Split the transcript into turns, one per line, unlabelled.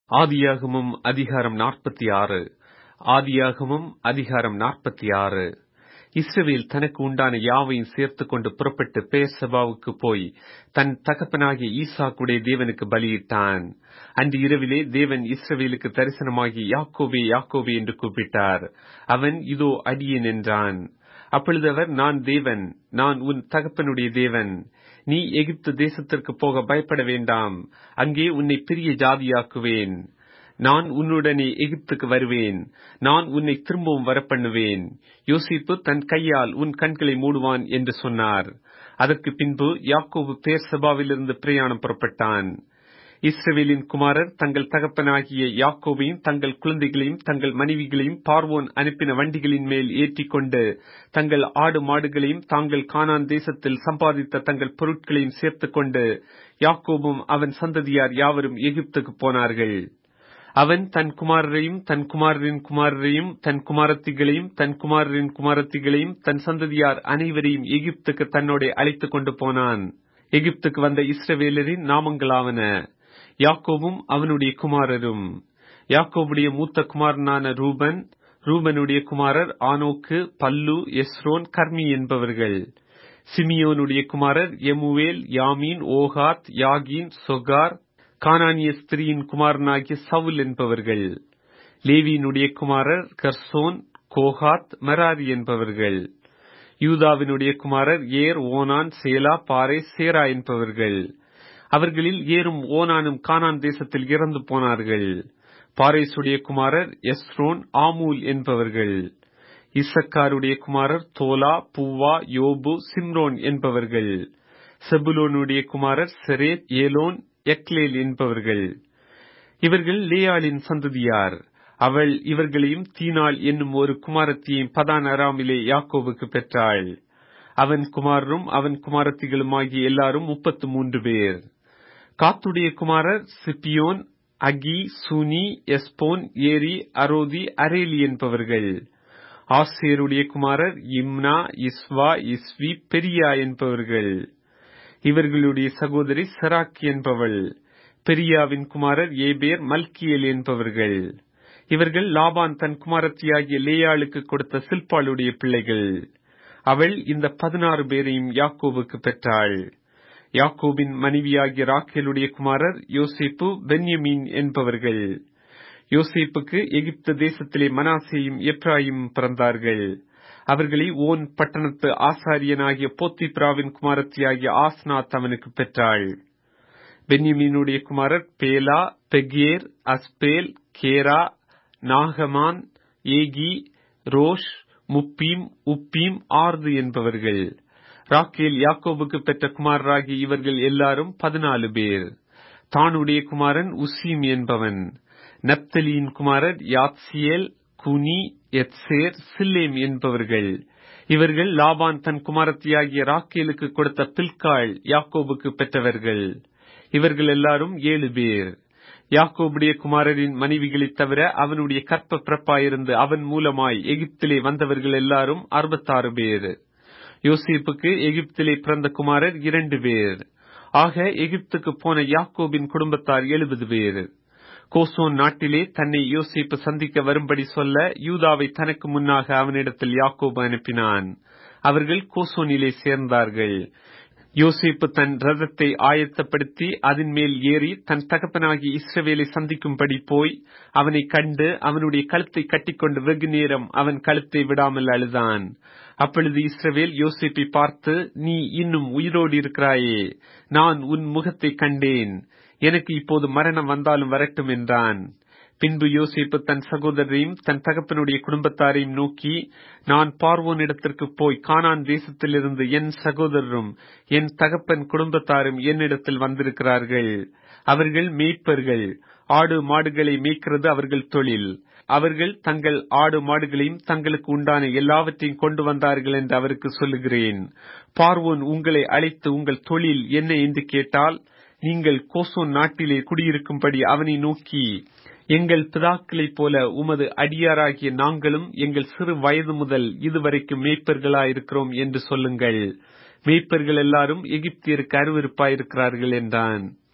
ஆதியாகமம் அதிகாரம் நாற்பத்தி ஆறு ஆதியாகமம் அதிகாரம் நாற்பத்தி ஆறு இஸ்ரவேல் தனக்கு உண்டான யாவையும் சேர்த்துக் கொண்டு புறப்பட்டு பேர்சபாவுக்கு போய் தன் தகப்பனாகிய ஈசாக்குடைய தேவனுக்கு பலியிட்டான் அன்று இரவிலே தேவன் இஸ்ரவேலுக்கு தரிசனமாகி யாக்கோபே யாக்கோபே என்று கூப்பிட்டார் அவன் இதோ அடியேன் என்றான் அப்பொழுது அவர் நான் தேவன் நான் உன் தகப்பனுடைய தேவன் நீ எகிப்து தேசத்திற்கு போக பயப்பட வேண்டாம் அங்கே உன்னை பெரிய ஜாதியாக்குவேன் நான் உன்னுடனே எகிப்துக்கு வருவேன் நான் உன்னை திரும்பவும் வரப்பண்ணுவேன் யோசிப்பு தன் கையால் உன் கண்களை மூடுவான் என்று சொன்னார் அதற்கு பின்பு யாக்கோபு பேர் சபாவிலிருந்து பிரயாணம் புறப்பட்டான் இஸ்ரவேலின் குமாரர் தங்கள் தகப்பனாகிய யாக்கோபையும் தங்கள் குழந்தைகளையும் தங்கள் மனைவிகளையும் பார்வோன் அனுப்பின வண்டிகளின் மேல் ஏற்றிக்கொண்டு தங்கள் ஆடு மாடுகளையும் தாங்கள் கானான் தேசத்தில் சம்பாதித்த தங்கள் பொருட்களையும் சேர்த்துக் கொண்டு யாக்கோபும் அவன் சந்ததியார் யாவரும் எகிப்துக்கு போனார்கள் அவன் தன் குமாரரையும் தன் குமாரரின் குமாரரையும் தன் குமாரத்திகளையும் தன் குமாரரின் குமாரத்திகளையும் தன் சந்ததியார் அனைவரையும் எகிப்துக்கு தன்னோட அழைத்துக் கொண்டு போனான் எகிப்துக்கு வந்த இஸ்ரவேலரின் நாமங்களாவன யாக்கோவும் அவனுடைய குமாரரும் யாக்கோவுடைய மூத்த குமாரனான ரூபன் ரூபனுடைய குமாரர் ஆனோக்கு பல்லு எஸ்ரோன் கர்மி என்பவர்கள் சிமியோனுடைய குமாரர் எமுவேல் யாமீன் ஓகாத் யாகின் சொகார் கானானிய ஸ்திரியின் குமாரனாகிய சவுல் என்பவர்கள் லேவியினுடைய குமாரர் கர்சோன் கோஹாத் மராரி என்பவர்கள் யூதாவினுடைய குமாரர் ஏர் ஓனான் சேலா பாறை சேரா என்பவர்கள் அவர்களில் ஏரும் ஓனானும் கானான் தேசத்தில் இறந்து போனார்கள் பாரேசுடைய குமாரர் எஸ்ரோன் ஆமூல் என்பவர்கள் இசக்காருடைய குமாரர் தோலா பூவா யோபு சிம்ரோன் என்பவர்கள் செபுலோனுடைய குமாரர் செரேத் ஏலோன் எக்லேல் என்பவர்கள் இவர்கள் லேயாளின் சந்ததியார் அவள் இவர்களையும் தீனாள் என்னும் ஒரு குமாரத்தியையும் பதான் அராமிலே யாக்கோவுக்கு பெற்றாள் அவன் குமாரரும் அவன் குமாரத்திகளுமாகிய எல்லாரும் முப்பத்து மூன்று பேர் காத்துடைய குமாரர் சிப்பியோன் அகி சுனி எஸ்போன் ஏரி அரோதி அரேலி என்பவர்கள் ஆசேருடைய குமாரர் இம்னா இஸ்வா இஸ்வி பெரியா என்பவர்கள் இவர்களுடைய சகோதரி செராக்கி என்பவள் பெரியாவின் குமாரர் ஏபேர் மல்கியல் என்பவர்கள் இவர்கள் லாபான் தன் குமாரத்தியாகிய லேயாளுக்கு கொடுத்த சில்பாளுடைய பிள்ளைகள் அவள் இந்த பதினாறு பேரையும் யாக்கோவுக்கு பெற்றாள் யாக்கோபின் மனைவியாகிய ராக்கேலுடைய குமாரர் யோசிப்பு பென்யமீன் என்பவர்கள் யோசிப்புக்கு எகிப்து தேசத்திலே மனாசேயும் எப்ராயும் பிறந்தார்கள் அவர்களை ஓன் பட்டணத்து ஆசாரியனாகிய போத்திப்ராவின் குமாரத்தியாகிய ஆஸ்னாத் அவனுக்கு பெற்றாள் பென்யமீனுடைய குமாரர் பேலா பெகேர் அஸ்பேல் கேரா நாகமான் ஏகி ரோஷ் முப்பீம் உப்பீம் ஆர்து என்பவர்கள் ராக்கேல் யாக்கோபுக்கு பெற்ற குமாரராகிய இவர்கள் எல்லாரும் பதினாலு பேர் தானுடைய குமாரன் உசீம் என்பவன் நப்தலியின் குமாரர் யாத்சியேல் குனி எத்சேர் சில்லேம் என்பவர்கள் இவர்கள் லாபான் தன் குமாரத்தியாகிய ராக்கேலுக்கு கொடுத்த பில்காள் யாக்கோபுக்கு பெற்றவர்கள் இவர்கள் எல்லாரும் ஏழு பேர் யாக்கோபுடைய குமாரரின் மனைவிகளைத் தவிர அவனுடைய கற்ப பிறப்பாயிருந்து அவன் மூலமாய் எகிப்திலே வந்தவர்கள் எல்லாரும் அறுபத்தாறு பேர் யோசிப்புக்கு எகிப்திலே பிறந்த குமாரர் இரண்டு பேர் ஆக எகிப்துக்கு போன யாக்கோபின் குடும்பத்தார் எழுபது பேர் கோசோன் நாட்டிலே தன்னை யோசிப்பு சந்திக்க வரும்படி சொல்ல யூதாவை தனக்கு முன்னாக அவனிடத்தில் யாக்கோபு அனுப்பினான் அவர்கள் கோசோனிலே சேர்ந்தார்கள் யோசிப்பு தன் ரதத்தை ஆயத்தப்படுத்தி அதன் மேல் ஏறி தன் தகப்பனாகி இஸ்ரவேலை சந்திக்கும்படி போய் அவனை கண்டு அவனுடைய கழுத்தை கட்டிக்கொண்டு வெகு நேரம் அவன் கழுத்தை விடாமல் அழுதான் அப்பொழுது இஸ்ரவேல் யோசிப்பை பார்த்து நீ இன்னும் உயிரோடு இருக்கிறாயே நான் உன் முகத்தை கண்டேன் எனக்கு இப்போது மரணம் வந்தாலும் வரட்டும் என்றான் பின்பு யோசிப்பு தன் சகோதரரையும் தன் தகப்பனுடைய குடும்பத்தாரையும் நோக்கி நான் பார்வோனிடத்திற்கு போய் கானான் தேசத்திலிருந்து என் சகோதரரும் என் தகப்பன் குடும்பத்தாரும் என்னிடத்தில் வந்திருக்கிறார்கள் அவர்கள் மேய்ப்பர்கள் ஆடு மாடுகளை மேய்க்கிறது அவர்கள் தொழில் அவர்கள் தங்கள் ஆடு மாடுகளையும் தங்களுக்கு உண்டான எல்லாவற்றையும் கொண்டு வந்தார்கள் என்று அவருக்கு சொல்லுகிறேன் பார்வோன் உங்களை அழைத்து உங்கள் தொழில் என்ன என்று கேட்டால் நீங்கள் கோசோன் நாட்டிலே குடியிருக்கும்படி அவனை நோக்கி எங்கள் பிதாக்களைப் போல உமது அடியாராகிய நாங்களும் எங்கள் சிறு வயது முதல் இதுவரைக்கும் மேய்ப்பர்களாயிருக்கிறோம் என்று சொல்லுங்கள் மேய்ப்பர்கள் எல்லாரும் எகிப்தியருக்கு அருவருப்பாயிருக்கிறார்கள் என்றான்